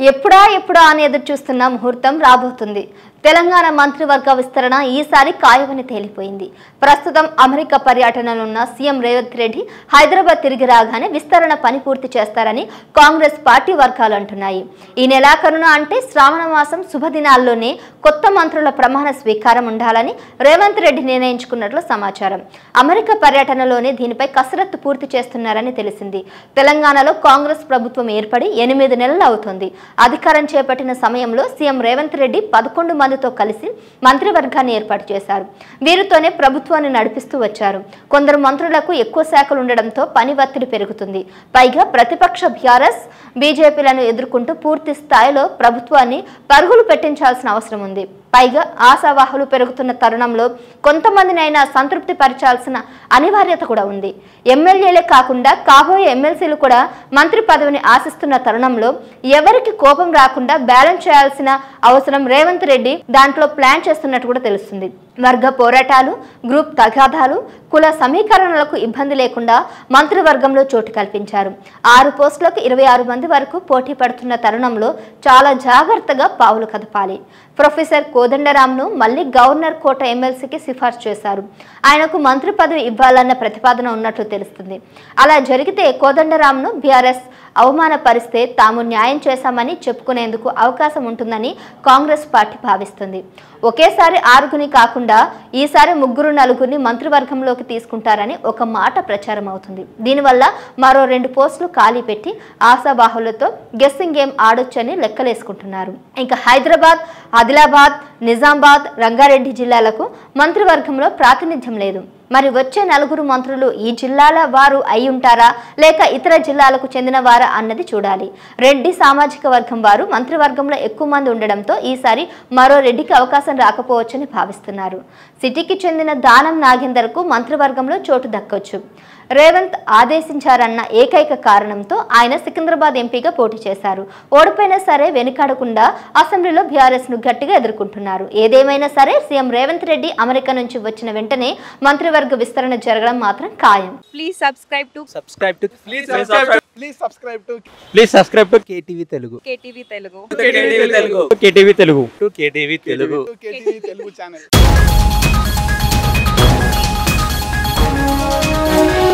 ఎప్పుడా ఎప్పుడా అని ఎదురు చూస్తున్న ముహూర్తం రాబోతుంది తెలంగాణ మంత్రివర్గ విస్తరణ ఈసారి ఖాయమని తేలిపోయింది ప్రస్తుతం అమెరికా పర్యటనలో ఉన్న సీఎం రేవంత్ రెడ్డి హైదరాబాద్ తిరిగి రాగానే విస్తరణ పని పూర్తి చేస్తారని కాంగ్రెస్ పార్టీ వర్గాలు అంటున్నాయి ఈ నెలాఖరున అంటే శ్రావణ మాసం శుభదినాల్లోనే కొత్త మంత్రుల ప్రమాణ స్వీకారం ఉండాలని రేవంత్ రెడ్డి నిర్ణయించుకున్నట్లు సమాచారం అమెరికా పర్యటనలోనే దీనిపై కసరత్తు పూర్తి చేస్తున్నారని తెలిసింది తెలంగాణలో కాంగ్రెస్ ప్రభుత్వం ఏర్పడి ఎనిమిది నెలలు అవుతుంది అధికారం చేపట్టిన సమయంలో సీఎం రేవంత్ రెడ్డి పదకొండు మందితో కలిసి మంత్రివర్గాన్ని ఏర్పాటు చేశారు వీరితోనే ప్రభుత్వాన్ని నడిపిస్తూ వచ్చారు కొందరు మంత్రులకు ఎక్కువ శాఖలు ఉండడంతో పని ఒత్తిడి పెరుగుతుంది పైగా ప్రతిపక్ష బీఆర్ఎస్ బీజేపీలను ఎదుర్కొంటూ పూర్తి స్థాయిలో ప్రభుత్వాన్ని పరుగులు పెట్టించాల్సిన అవసరం ఉంది పైగా ఆశావాహులు పెరుగుతున్న తరుణంలో కొంతమందినైనా సంతృప్తి పరచాల్సిన అనివార్యత కూడా ఉంది ఎమ్మెల్యేలే కాకుండా కాబోయే ఎమ్మెల్సీలు కూడా మంత్రి పదవిని ఆశిస్తున్న తరుణంలో ఎవరికి కోపం రాకుండా బ్యాలెన్స్ చేయాల్సిన అవసరం రేవంత్ రెడ్డి దాంట్లో ప్లాన్ చేస్తున్నట్టు కూడా తెలుస్తుంది వర్గ పోరాటాలు గ్రూప్ తగాదాలు కుల సమీకరణలకు ఇబ్బంది లేకుండా మంత్రివర్గంలో చోటు కల్పించారు ఆరు పోస్టులకు ఇరవై ఆరు మంది వరకు పోటీ పడుతున్న తరుణంలో చాలా జాగ్రత్తగా పావులు కదపాలి ప్రొఫెసర్ కోదండరాంను మళ్ళీ గవర్నర్ కోట ఎమ్మెల్సీకి సిఫార్సు చేశారు ఆయనకు మంత్రి పదవి ఇవ్వాలన్న ప్రతిపాదన ఉన్నట్లు తెలుస్తుంది అలా జరిగితే కోదండరాంను బీఆర్ఎస్ అవమానపరిస్తే తాము న్యాయం చేశామని చెప్పుకునేందుకు అవకాశం ఉంటుందని కాంగ్రెస్ పార్టీ భావిస్తుంది ఒకేసారి ఆరుగుని కాకుండా ఈసారి ముగ్గురు నలుగురిని మంత్రివర్గంలోకి తీసుకుంటారని ఒక మాట ప్రచారం అవుతుంది దీనివల్ల మరో రెండు పోస్టులు ఖాళీ పెట్టి ఆశాబాహులతో గెస్సింగ్ గేమ్ ఆడొచ్చని లెక్కలేసుకుంటున్నారు ఇంకా హైదరాబాద్ ఆదిలాబాద్ నిజామాబాద్ రంగారెడ్డి జిల్లాలకు మంత్రివర్గంలో ప్రాతినిధ్యం లేదు మరి వచ్చే నలుగురు మంత్రులు ఈ జిల్లాల వారు అయి ఉంటారా లేక ఇతర జిల్లాలకు చెందిన వారా అన్నది చూడాలి రెడ్డి సామాజిక వర్గం వారు మంత్రివర్గంలో ఎక్కువ మంది ఉండడంతో ఈసారి మరో రెడ్డికి అవకాశం రాకపోవచ్చని భావిస్తున్నారు సిటీకి చెందిన దానం నాగేందర్కు మంత్రివర్గంలో చోటు దక్కొచ్చు రేవంత్ ఆదేశించారన్న ఏకైక కారణంతో ఆయన సికింద్రాబాద్ ఎంపీగా పోటీ చేశారు ఓడిపోయినా సరే వెనుకాడకుండా అసెంబ్లీలో బీఆర్ఎస్ ను గట్టిగా ఎదుర్కొంటున్నారు ఏదేమైనా సరే సీఎం రేవంత్ రెడ్డి అమెరికా నుంచి వచ్చిన వెంటనే మంత్రివర్గ విస్తరణ జరగడం మాత్రం ఖాయం Please subscribe to subscribe to Please subscribe. Please subscribe to please subscribe to KTV Telugu KTV Telugu. KTV Telugu. KTV Telugu to KTV Telugu To KTV Telugu channel.